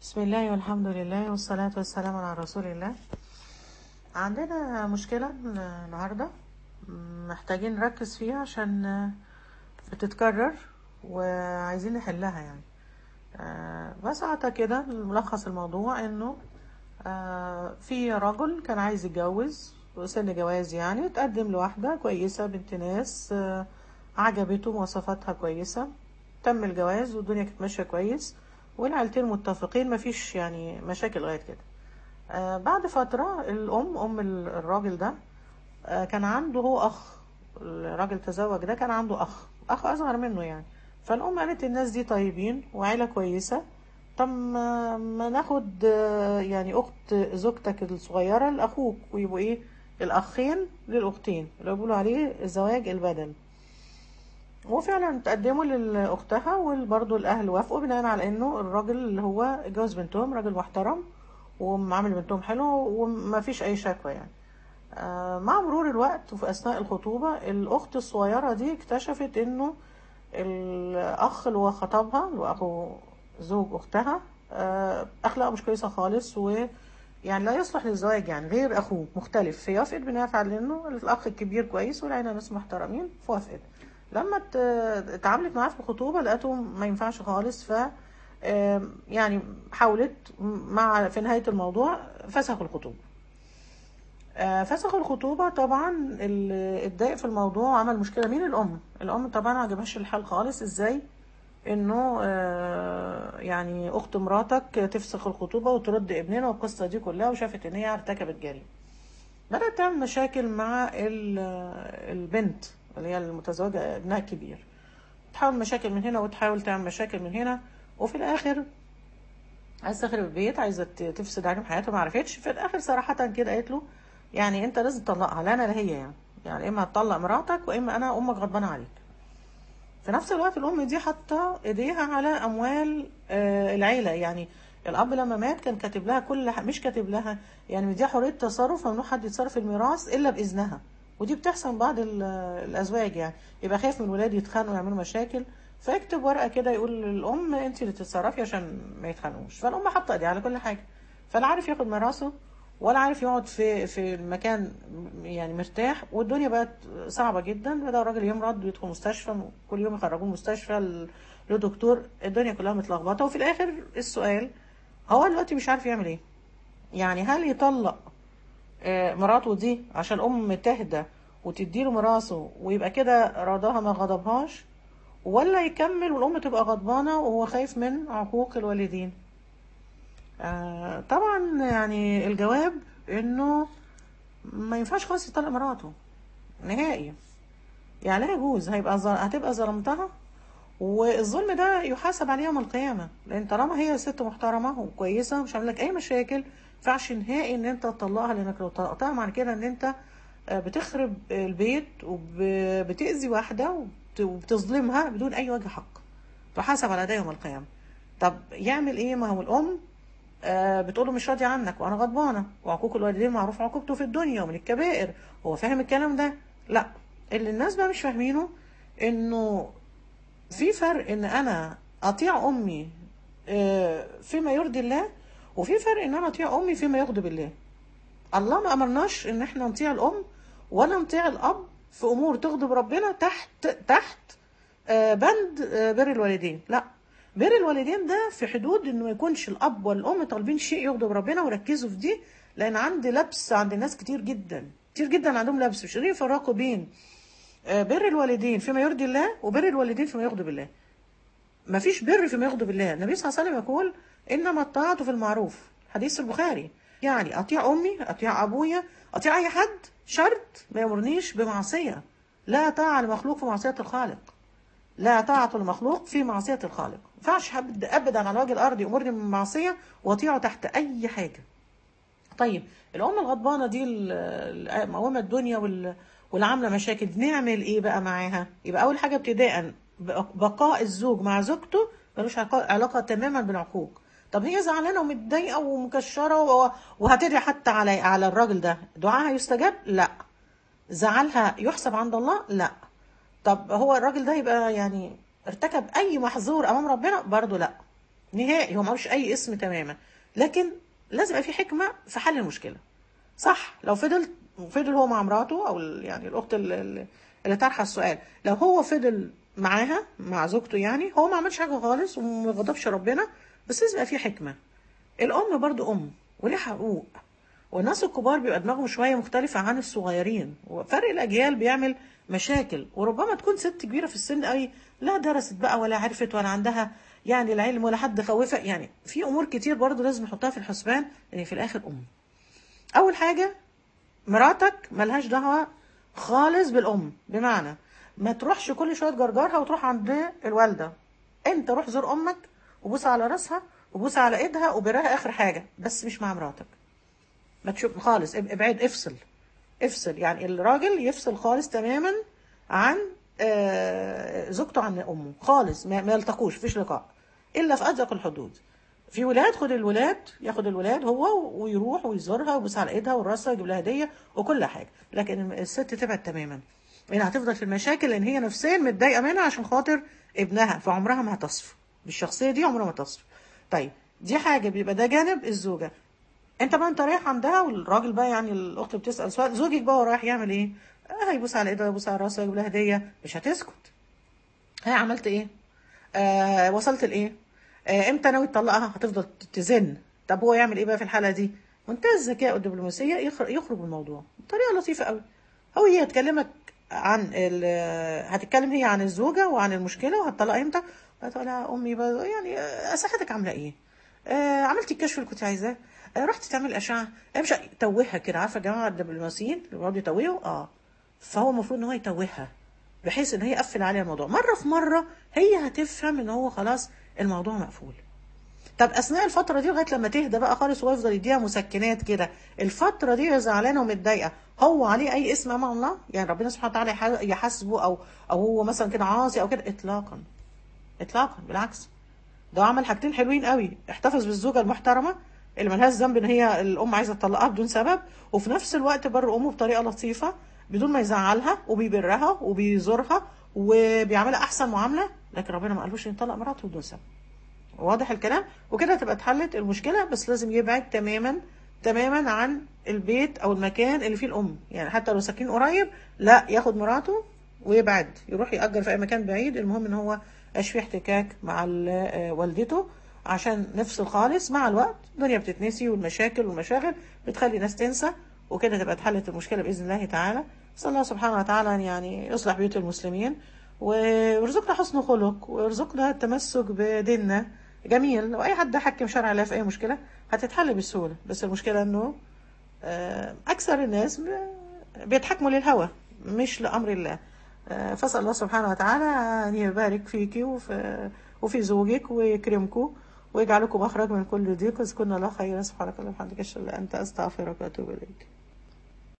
بسم الله والحمد لله والصلاة والسلام على رسول الله عندنا مشكلة النهاردة محتاجين نركز فيها عشان بتتكرر وعايزين نحلها يعني آه، ببساطة كده ملخص الموضوع انه آه، في رجل كان عايز يتجوز سن جواز يعني تقدم لواحدة كويسة بنت ناس آه، عجبته مواصفاتها كويسة تم الجواز والدنيا كانت ماشية كويس والعيلتين متفقين مفيش يعني مشاكل لغاية كده آه بعد فترة الأم أم ال- الراجل ده آه كان عنده هو أخ الراجل تزوج ده كان عنده أخ أخ أصغر منه يعني فالأم قالت الناس دي طيبين وعيلة كويسة طب ما ما ناخد آه، يعني أخت زوجتك الصغيرة لأخوك ويبقوا إيه الأخين للأختين اللي بيقولوا عليه زواج البدل وفعلا تقدموا لأختها وبرضه الأهل وافقوا بناء على إنه الراجل اللي هو اتجوز بنتهم راجل محترم وعامل بنتهم حلو وما فيش أي شكوى يعني آه، مع مرور الوقت وفي أثناء الخطوبة الأخت الصغيرة دي اكتشفت إنه الأخ اللي هو خطبها اللي هو أخو زوج أختها آه، أخلاقه مش كويسة خالص و يعني لا يصلح للزواج يعني غير أخوه مختلف هي وافقت بناء على إنه الأخ الكبير كويس والعيلة ناس محترمين فوافقت لما ت- اتعاملت معاه في الخطوبة لقيته ما ينفعش خالص ف آم، يعني حاولت مع في نهاية الموضوع فسخوا الخطوبة آه، فسخوا الخطوبة طبعا اللي اتضايق في الموضوع وعمل مشكلة مين الأم الأم طبعا ما عجبهاش الحال خالص ازاي انه آه، يعني اخت مراتك تفسخ الخطوبة وترد ابننا والقصة دي كلها وشافت ان هي ارتكبت جريمة بدأت تعمل مشاكل مع ال- البنت اللي هي المتزوجة ابنها الكبير تحاول مشاكل من هنا وتحاول تعمل مشاكل من هنا وفي الآخر عايزة تخرب البيت عايزة ت- تفسد عليهم حياتهم ما عرفتش في الآخر صراحة كده قالت له يعني أنت لازم تطلقها لا أنا لا هي يعني يعني إما هتطلق مراتك وإما أنا أمك غضبانة عليك في نفس الوقت الأم دي حاطة إيديها على أموال آه، العيلة يعني الأب لما مات كان كاتب لها كل ح- مش كاتب لها يعني مديها حرية تصرف ممنوع حد يتصرف في الميراث إلا بإذنها ودي بتحصل من بعض ال- الأزواج يعني يبقى خايف من الولاد يتخانقوا ويعملوا مشاكل فيكتب ورقة كده يقول للأم أنت اللي تتصرفي عشان ما يتخانقوش فالأم حاطة إيديها على كل حاجة فلا عارف ياخد ميراثه ولا عارف يقعد في في المكان يعني مرتاح والدنيا بقت صعبة جدا بدأ الراجل يمرض ويدخل مستشفى كل يوم يخرجوه مستشفى ل- لدكتور الدنيا كلها متلخبطة وفي الآخر السؤال هو دلوقتي مش عارف يعمل ايه يعني هل يطلق آه، مراته دي عشان أم تهدى وتديله ميراثه ويبقى كده رضاها ما غضبهاش ولا يكمل والأم تبقى غضبانة وهو خايف من عقوق الوالدين آه طبعا يعني الجواب انه ما ينفعش خالص يطلق مراته نهائي يعني لا يجوز هيبقى ظل... هتبقى ظلمتها والظلم ده يحاسب عليه يوم القيامة لأن طالما هي ست محترمة وكويسة ومش عاملة لك أي مشاكل ما ينفعش نهائي إن أنت تطلقها لأنك لو طلقتها معنى كده إن أنت آه، بتخرب البيت وبتأذي واحدة وبت- وبتظلمها بدون أي وجه حق تحاسب على ده يوم القيامة طب يعمل إيه ما هو الأم آه، بتقوله مش راضي عنك وانا غضبانه وعقوق الوالدين معروف عقوبته في الدنيا ومن الكبائر هو فاهم الكلام ده لا اللي الناس بقى مش فاهمينه انه في فرق ان انا اطيع امي آه، فيما يرضي الله وفي فرق ان انا اطيع امي فيما يغضب الله الله ما امرناش ان احنا نطيع الام ولا نطيع الاب في امور تغضب ربنا تحت تحت آه، بند آه، بر الوالدين لا بر الوالدين ده في حدود انه ما يكونش الاب والام طالبين شيء يغضب ربنا وركزوا في دي لان عندي لبس عند ناس كتير جدا كتير جدا عندهم لبس مش قادرين يفرقوا بين آه، بر الوالدين فيما يرضي الله وبر الوالدين فيما يغضب الله ما فيش بر فيما يغضب الله النبي صلى الله عليه وسلم يقول انما الطاعه في المعروف حديث البخاري يعني اطيع امي اطيع ابويا اطيع اي حد شرط ما يامرنيش بمعصيه لا طاعه لمخلوق في معصيه الخالق لا طاعة المخلوق في معصية الخالق ما ينفعش حد أبدا على وجه الأرض يأمرني بالمعصية وأطيعه تحت أي حاجة طيب الأم الغضبانة دي ال- مقومة الدنيا وال- واللي عاملة مشاكل نعمل إيه بقى معاها يبقى أول حاجة ابتداء بقاء الزوج مع زوجته ملوش علاقة علاقة تماما بالعقوق طب هي زعلانة ومتضايقة ومكشرة و- وهتدعي حتى على على الراجل ده دعاها يستجاب لا زعلها يحسب عند الله لا طب هو الراجل ده يبقى يعني ارتكب اي محظور امام ربنا برضه لا نهائي هو ملوش اي اسم تماما لكن لازم يبقى في حكمه في حل المشكله صح لو فضل فضل هو مع مراته او ال- يعني الاخت ال- ال- اللي طرحه السؤال لو هو فضل معاها مع زوجته يعني هو ما عملش حاجه خالص وما غضبش ربنا بس لازم يبقى في حكمه الام برضو ام وليها حقوق والناس الكبار بيبقى دماغهم شويه مختلفه عن الصغيرين وفرق الاجيال بيعمل مشاكل وربما تكون ست كبيره في السن قوي لا درست بقى ولا عرفت ولا عندها يعني العلم ولا حد خوفها يعني في امور كتير برضو لازم نحطها في الحسبان ان في الاخر ام اول حاجه مراتك ملهاش دعوه خالص بالام بمعنى ما تروحش كل شويه تجرجرها وتروح عند الوالده انت روح زور امك وبوس على راسها وبوس على ايدها وبراها اخر حاجه بس مش مع مراتك ما تشوف خالص اب- ابعد افصل افصل يعني الراجل يفصل خالص تماما عن آه، زوجته عن امه خالص ما, ما يلتقوش مفيش لقاء الا في اضيق الحدود في ولاد خد الولاد ياخد الولاد هو ويروح ويزورها ويبوس على ايدها وراسها ويجيب لها هديه وكل حاجه لكن الست تبعد تماما لانها هتفضل في المشاكل لان هي نفسيا متضايقه منها عشان خاطر ابنها فعمرها ما هتصفى بالشخصيه دي عمرها ما تصفى طيب دي حاجه بيبقى ده جانب الزوجه انت بقى انت رايح عندها والراجل بقى يعني الاخت بتسال سؤال زوجك بقى هو رايح يعمل ايه؟ آه هيبوس على ايدها يبوس على راسها يجيب لها هديه مش هتسكت ها عملت ايه؟ آه وصلت لايه؟ آه امتى ناوي تطلقها؟ هتفضل تزن طب هو يعمل ايه بقى في الحاله دي؟ منتهى الذكاء والدبلوماسيه يخرج, يخرج من الموضوع بطريقه لطيفه قوي هو هي هتكلمك عن ال- هتتكلم هي عن الزوجه وعن المشكله وهتطلقها امتى؟ هتقول لها امي بقى يعني آه، صحتك عامله ايه؟ آه عملتي الكشف اللي كنت عايزاه آه رحت تعمل اشعه آه مش توهها كده عارفه يا جماعه الدبلوماسيين اللي بيقعدوا يتوهوا اه فهو المفروض ان هو يتوهها بحيث ان هي يقفل عليها الموضوع مره في مره هي هتفهم ان هو خلاص الموضوع مقفول طب اثناء الفتره دي لغايه لما تهدى بقى خالص وهو يفضل يديها مسكنات كده الفتره دي هي زعلانه ومتضايقه هو عليه اي اسم امام الله يعني ربنا سبحانه وتعالى يح- يحاسبه او او هو مثلا كده عاصي او كده اطلاقا اطلاقا بالعكس ده عمل حاجتين حلوين قوي احتفظ بالزوجه المحترمه اللي ملهاش ذنب ان هي الام عايزه تطلقها بدون سبب وفي نفس الوقت بر امه بطريقه لطيفه بدون ما يزعلها وبيبرها وبيزورها وبيعملها احسن معامله لكن ربنا ما قالوش يطلق مراته بدون سبب واضح الكلام وكده تبقى اتحلت المشكله بس لازم يبعد تماما تماما عن البيت او المكان اللي فيه الام يعني حتى لو ساكنين قريب لا ياخد مراته ويبعد يروح يأجر في اي مكان بعيد المهم ان هو ميبقاش فيه احتكاك مع ال- آه، والدته عشان نفصل خالص مع الوقت الدنيا بتتنسي والمشاكل والمشاغل بتخلي الناس تنسى وكده تبقى اتحلت المشكله باذن الله تعالى نسال الله سبحانه وتعالى أن يعني يصلح بيوت المسلمين ويرزقنا حسن خلق ويرزقنا التمسك بديننا جميل لو اي حد حكم شرع الله في اي مشكله هتتحل بسهوله بس المشكله انه آه، اكثر الناس ب- بيتحكموا للهوى مش لامر الله آه، فاسال الله سبحانه وتعالى ان يبارك فيك وفي وفي زوجك ويكرمكم ويجعلكم مخرج من كل ضيق اذكرنا الله خيرا سبحانك اللهم وبحمدك اشهد ان لا اله الا انت استغفرك واتوب اليك